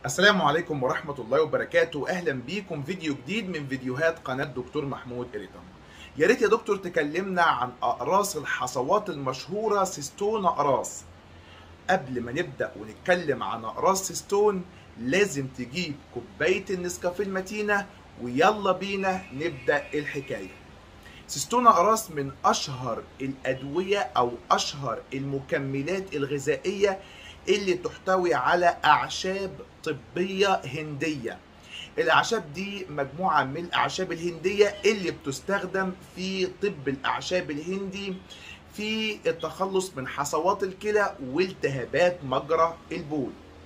السلام عليكم ورحمة الله وبركاته أهلا بيكم فيديو جديد من فيديوهات قناة دكتور محمود إريتم يا ريت يا دكتور تكلمنا عن أقراص الحصوات المشهورة سيستون أقراص قبل ما نبدأ ونتكلم عن أقراص سيستون لازم تجيب كوباية النسكافيه المتينة ويلا بينا نبدأ الحكاية سيستون أقراص من أشهر الأدوية أو أشهر المكملات الغذائية اللي تحتوي على أعشاب طبية هندية الأعشاب دي مجموعة من الأعشاب الهندية اللي بتستخدم في طب الأعشاب الهندي في التخلص من حصوات الكلى والتهابات مجرى البول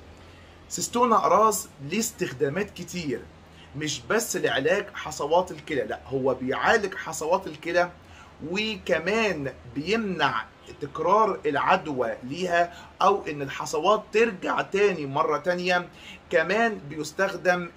سيستون أقراص ليه استخدامات كتير مش بس لعلاج حصوات الكلى لا هو بيعالج حصوات الكلى وكمان بيمنع تكرار العدوى ليها او ان الحصوات ترجع تاني مرة تانية كمان بيستخدم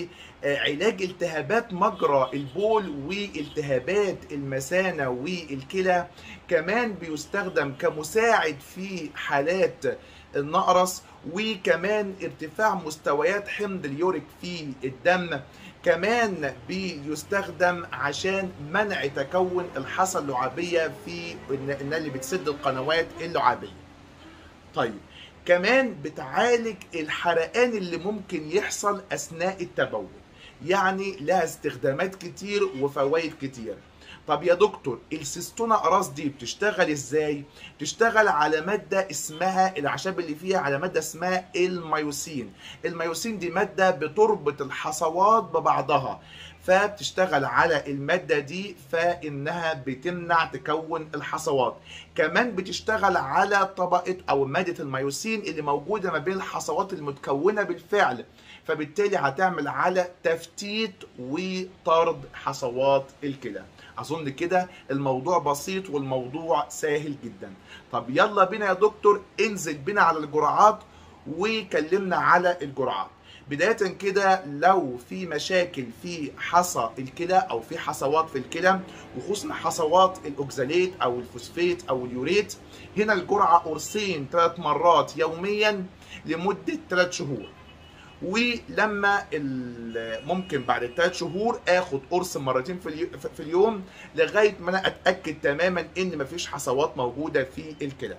لعلاج التهابات مجرى البول والتهابات المثانة والكلى كمان بيستخدم كمساعد في حالات النقرس وكمان ارتفاع مستويات حمض اليوريك في الدم كمان بيستخدم عشان منع تكون الحصى اللعابية في اللي بتسد القنوات اللعابية طيب كمان بتعالج الحرقان اللي ممكن يحصل أثناء التبول يعني لها استخدامات كتير وفوائد كتير طب يا دكتور السيستونا اقراص دي بتشتغل ازاي بتشتغل على ماده اسمها الاعشاب اللي فيها على ماده اسمها الميوسين الميوسين دي ماده بتربط الحصوات ببعضها فبتشتغل على الماده دي فانها بتمنع تكون الحصوات كمان بتشتغل على طبقه او ماده الميوسين اللي موجوده ما بين الحصوات المتكونه بالفعل فبالتالي هتعمل على تفتيت وطرد حصوات الكلى اظن كده الموضوع بسيط والموضوع سهل جدا طب يلا بينا يا دكتور انزل بينا على الجرعات وكلمنا على الجرعات بداية كده لو في مشاكل في حصى الكلى او في حصوات في الكلى وخصوصا حصوات الاوكزاليت او الفوسفيت او اليوريت هنا الجرعة قرصين ثلاث مرات يوميا لمدة ثلاث شهور ولما ممكن بعد الثلاث شهور اخد قرص مرتين في اليوم لغايه ما انا اتاكد تماما ان مفيش حصوات موجوده في الكلى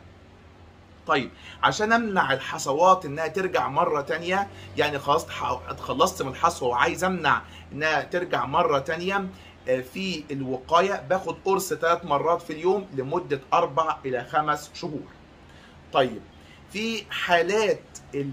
طيب عشان امنع الحصوات انها ترجع مره تانية يعني خلاص اتخلصت من الحصوه وعايز امنع انها ترجع مره تانية في الوقايه باخد قرص ثلاث مرات في اليوم لمده اربع الى خمس شهور طيب في حالات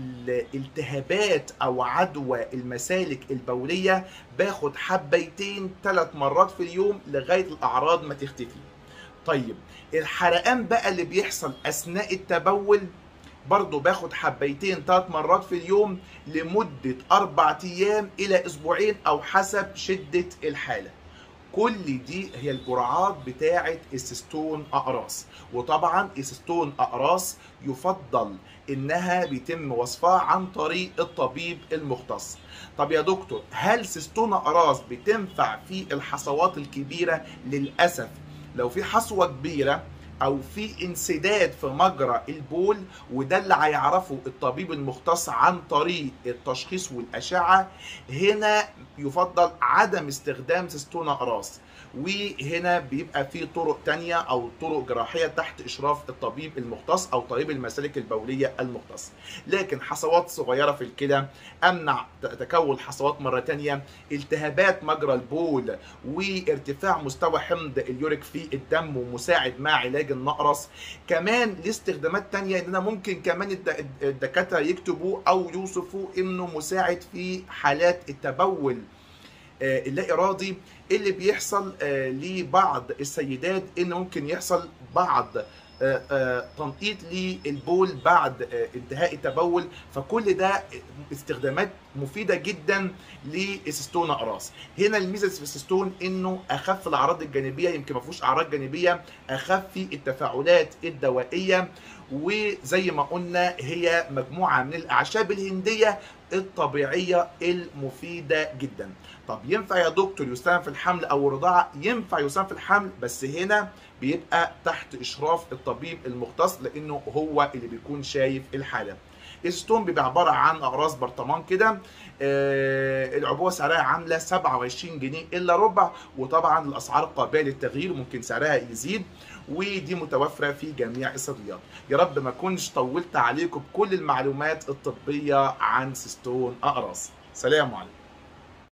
الالتهابات او عدوى المسالك البوليه باخد حبيتين ثلاث مرات في اليوم لغايه الاعراض ما تختفي طيب الحرقان بقى اللي بيحصل اثناء التبول برضه باخد حبيتين ثلاث مرات في اليوم لمده اربع ايام الى اسبوعين او حسب شده الحاله كل دي هي الجرعات بتاعه السيستون اقراص وطبعا السيستون اقراص يفضل انها بيتم وصفها عن طريق الطبيب المختص طب يا دكتور هل سيستون اقراص بتنفع في الحصوات الكبيره للاسف لو في حصوه كبيره او في انسداد في مجرى البول وده اللي هيعرفه الطبيب المختص عن طريق التشخيص والاشعه هنا يفضل عدم استخدام سيستون اقراص وهنا بيبقى في طرق تانية او طرق جراحية تحت اشراف الطبيب المختص او طبيب المسالك البولية المختص لكن حصوات صغيرة في الكلى امنع تكون حصوات مرة تانية التهابات مجرى البول وارتفاع مستوى حمض اليوريك في الدم ومساعد مع علاج النقرس كمان ليه استخدامات تانية ان انا ممكن كمان الدكاترة يكتبوا او يوصفوا انه مساعد في حالات التبول اللا ارادي اللي بيحصل لبعض السيدات ان ممكن يحصل بعض تنقيط للبول بعد انتهاء التبول فكل ده استخدامات مفيده جدا للسيستون اقراص هنا الميزه في السيستون انه اخف الاعراض الجانبيه يمكن ما فيهوش اعراض جانبيه اخف التفاعلات الدوائيه وزي ما قلنا هي مجموعه من الاعشاب الهنديه الطبيعيه المفيده جدا طب ينفع يا دكتور يستخدم في الحمل او الرضاعه ينفع يستخدم في الحمل بس هنا بيبقى تحت اشراف الطبيب المختص لانه هو اللي بيكون شايف الحاله الستون بيبقى عباره عن اقراص برطمان كده آه، العبوه سعرها عامله 27 جنيه الا ربع وطبعا الاسعار قابله للتغيير ممكن سعرها يزيد ودي متوفره في جميع الصيدليات يا رب ما اكونش طولت عليكم بكل المعلومات الطبيه عن سيستون اقراص سلام عليكم